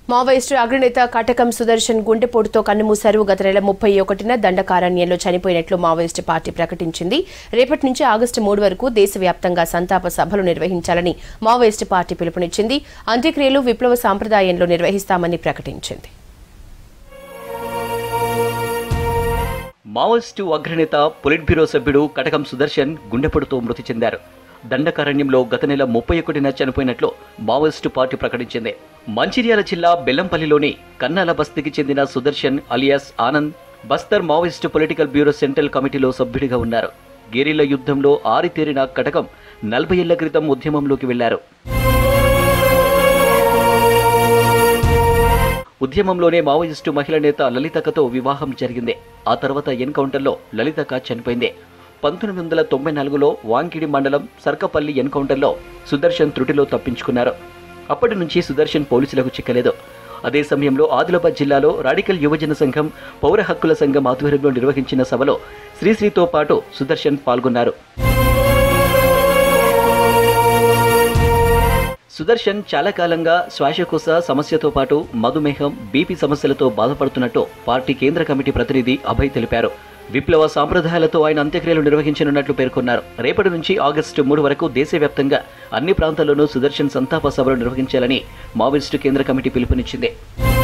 Maoist అగ్రనేత కటకం సుదర్శన్ గుండెపోటుతో కన్నుమూశారు గత నెల ముప్పై ఒకటిన దండకారణ్యంలో చనిపోయినట్లు మావోయిస్టు పార్టీ ప్రకటించింది రేపటి నుంచి ఆగస్టు మూడు వరకు దేశవ్యాప్తంగా సంతాప సభలు నిర్వహించాలని మావోయిస్టు పార్టీ పిలుపునిచ్చింది అంత్యక్రియలు విప్లవ సాంప్రదాయంలో నిర్వహిస్తామని ప్రకటించింది మావోయిస్టు అగ్రనేత పొలిట్ బ్యూరో సభ్యుడు కటకం సుదర్శన్ గుండెపోటుతో మృతి చెందారు దండకారణ్యంలో గత నెల ముప్పై ఒకటిన చనిపోయినట్లు మావోయిస్టు పార్టీ ప్రకటించింది మంచిర్యాల జిల్లా బెల్లంపల్లిలోని కన్నాల బస్తీకి చెందిన Sudarshan alias Anand Bastar Maoist political bureau central కమిటీలో సభ్యుడిగా ఉన్నారు గెరిల్లా యుద్ధంలో ఆరితేరిన కటకం నలభై ఏళ్ల క్రితం ఉద్యమంలోకి వెళ్లారు ఉద్యమంలోనే మావోయిస్టు మహిళా నేత లలితకతో వివాహం జరిగింది ఆ తర్వాత ఎన్కౌంటర్లో లలితక చనిపోయింది పంతొమ్మిది వందల తొంభై నాలుగులో వాంకిడి మండలం సర్కపల్లి ఎన్కౌంటర్లో సుదర్శన్ త్రుటిలో తప్పించుకున్నారు అప్పటి నుంచి సుదర్శన్ పోలీసులకు చిక్కలేదు అదే సమయంలో ఆదిలాబాద్ జిల్లాలో రాడికల్ యువజన సంఘం పౌర హక్కుల సంఘం ఆధ్వర్యంలో నిర్వహించిన సభలో శ్రీశ్రీతో పాటు సుదర్శన్ పాల్గొన్నారు సుదర్శన్ చాలా కాలంగా శ్వాసకోశ సమస్యతో పాటు మధుమేహం బీపీ సమస్యలతో బాధపడుతున్నట్టు పార్టీ కేంద్ర కమిటీ ప్రతినిధి అభయ్ తెలిపారు విప్లవ సాంప్రదాయాలతో ఆయన అంత్యక్రియలు నిర్వహించనున్నట్లు పేర్కొన్నారు రేపటి నుంచి ఆగస్టు మూడు వరకు దేశవ్యాప్తంగా అన్ని ప్రాంతాల్లోనూ సుదర్శన్ సంతాప సభలు నిర్వహించాలని మావోయిస్టు కేంద్ర కమిటీ పిలుపునిచ్చింది